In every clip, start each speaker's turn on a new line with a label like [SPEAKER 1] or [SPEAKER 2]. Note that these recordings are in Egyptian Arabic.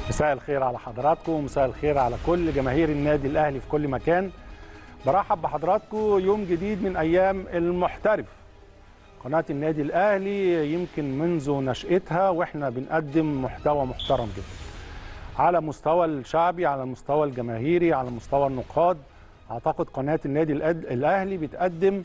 [SPEAKER 1] مساء الخير على حضراتكم ومساء الخير على كل جماهير النادي الاهلي في كل مكان برحب بحضراتكم يوم جديد من ايام المحترف قناه النادي الاهلي يمكن منذ نشاتها واحنا بنقدم محتوى محترم جدا على مستوى الشعبي على المستوى الجماهيري على مستوى النقاد اعتقد قناه النادي الاهلي بتقدم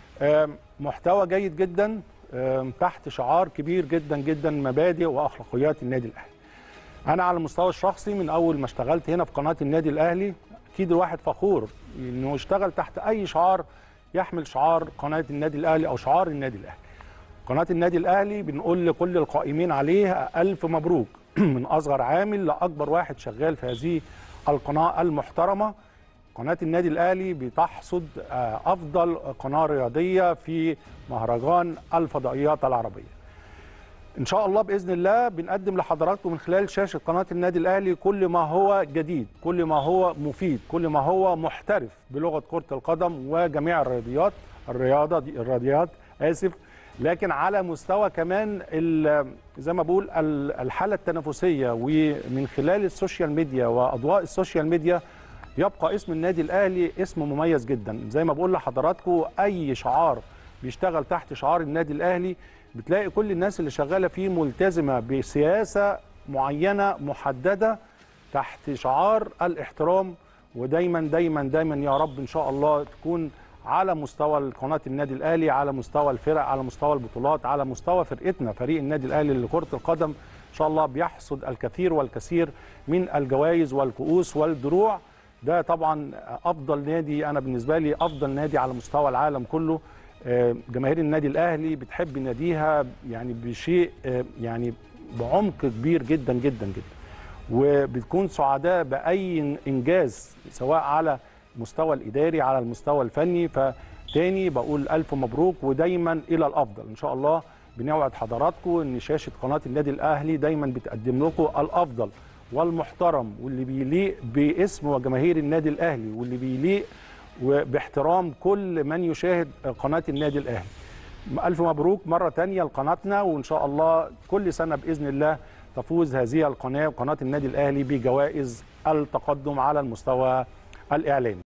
[SPEAKER 1] محتوى جيد جدا تحت شعار كبير جدا جدا مبادئ واخلاقيات النادي الاهلي انا على المستوى الشخصي من اول ما اشتغلت هنا في قناه النادي الاهلي اكيد الواحد فخور انه يشتغل تحت اي شعار يحمل شعار قناه النادي الاهلي او شعار النادي الاهلي قناه النادي الاهلي بنقول لكل القائمين عليها الف مبروك من اصغر عامل لاكبر واحد شغال في هذه القناه المحترمه قناه النادي الاهلي بتحصد افضل قناه رياضيه في مهرجان الفضائيات العربيه ان شاء الله باذن الله بنقدم لحضراتكم من خلال شاشه قناه النادي الاهلي كل ما هو جديد كل ما هو مفيد كل ما هو محترف بلغه كره القدم وجميع الرياضيات الرياضه دي الرياضيات اسف لكن على مستوى كمان زي ما بقول الحاله التنافسيه ومن خلال السوشيال ميديا واضواء السوشيال ميديا يبقى اسم النادي الاهلي اسم مميز جدا زي ما بقول لحضراتكم اي شعار بيشتغل تحت شعار النادي الاهلي بتلاقي كل الناس اللي شغاله فيه ملتزمه بسياسه معينه محدده تحت شعار الاحترام ودايما دايما دايما يا رب ان شاء الله تكون على مستوى قناه النادي الاهلي على مستوى الفرق على مستوى البطولات على مستوى فرقتنا فريق النادي الاهلي لكره القدم ان شاء الله بيحصد الكثير والكثير من الجوائز والكؤوس والدروع ده طبعا افضل نادي انا بالنسبه لي افضل نادي على مستوى العالم كله جماهير النادي الاهلي بتحب ناديها يعني بشيء يعني بعمق كبير جدا جدا جدا وبتكون سعداء باي انجاز سواء على المستوى الاداري على المستوى الفني فتاني بقول الف مبروك ودايما الى الافضل ان شاء الله بنوعد حضراتكم ان شاشه قناه النادي الاهلي دايما بتقدم لكم الافضل والمحترم واللي بيليق باسم وجماهير النادي الاهلي واللي بيليق وباحترام كل من يشاهد قناة النادي الأهلي ألف مبروك مرة تانية لقناتنا وإن شاء الله كل سنة بإذن الله تفوز هذه القناة قناة النادي الأهلي بجوائز التقدم على المستوى الإعلامي